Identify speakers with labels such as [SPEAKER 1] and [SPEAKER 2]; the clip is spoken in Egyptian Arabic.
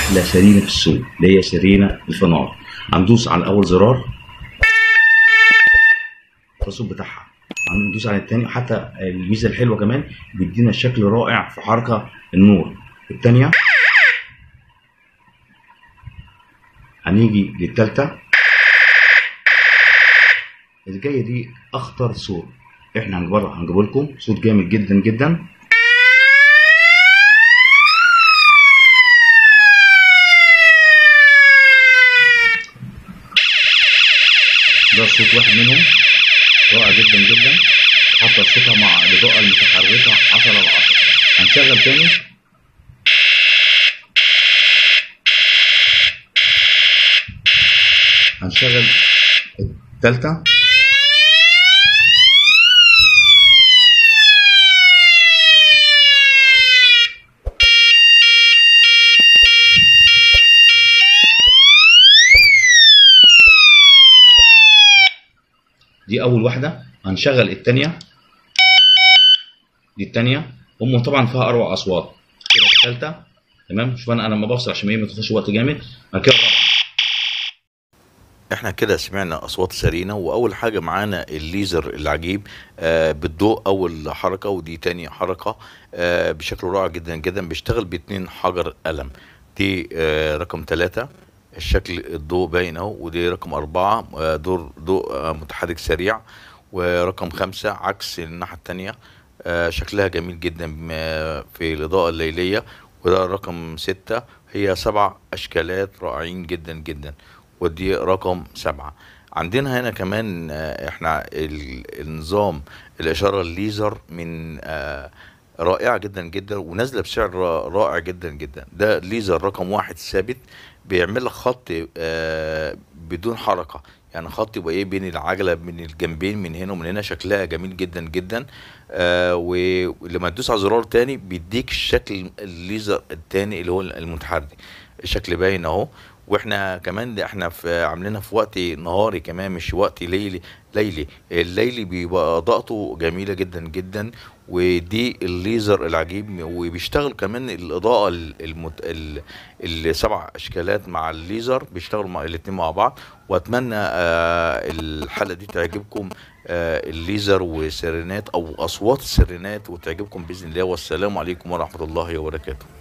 [SPEAKER 1] احلى سرينه في السوق اللي هي سرينه الفنار هندوس على اول زرار الصوت بتاعها هندوس على التاني حتى الميزه الحلوه كمان بيدينا شكل رائع في حركه النور التانيه هنيجي للتالتة الجاية دي أخطر صوت إحنا هنجيبها هنجيب لكم صوت جامد جدا جدا ده صوت واحد منهم رائع جدا جدا حتى صوتها مع الإضاءة المتحركة 10 على 10 هنشغل تاني هنشغل التالتة دي أول واحدة هنشغل التانية دي التانية هم طبعا فيها أروع أصوات كده التالتة تمام شوف أنا أنا لما بفصل عشان ما تاخدش وقت جامد بعد كده الرابعة
[SPEAKER 2] احنا كده سمعنا اصوات سرينة واول حاجة معانا الليزر العجيب آه بالضوء اول حركة ودي تاني حركة آه بشكل رائع جدا جدا بيشتغل باتنين حجر قلم دي آه رقم ثلاثة الشكل الضوء باين اهو ودي رقم أربعة آه دور ضوء آه متحرك سريع ورقم خمسة عكس الناحية التانية آه شكلها جميل جدا آه، في الإضاءة الليلية وده رقم ستة هي سبع أشكالات رائعين جدا جدا ودي رقم سبعة عندنا هنا كمان آه، احنا ال- النظام الإشارة الليزر من آه، رائعة جدا جدا ونازلة بسعر رائع جدا جدا ده ليزر رقم واحد ثابت بيعمل لك خط آه، بدون حركة يعني خط يبقى ايه بين العجلة من الجنبين من هنا ومن هنا شكلها جميل جدا جدا آه و- ولما تدوس على زرار تاني بيديك الشكل الليزر التاني اللي هو المتحرك الشكل باين اهو واحنا كمان ده احنا في عاملينها في وقت نهاري كمان مش وقت ليلي ليلي الليلي بيبقى اضاءته جميله جدا جدا ودي الليزر العجيب وبيشتغل كمان الاضاءه ال- المت... ال... السبع اشكالات مع الليزر بيشتغلوا مع الاتنين مع بعض واتمنى آه الحلقه دي تعجبكم آه الليزر وسيرينات او اصوات السيرينات وتعجبكم باذن الله والسلام عليكم ورحمه الله وبركاته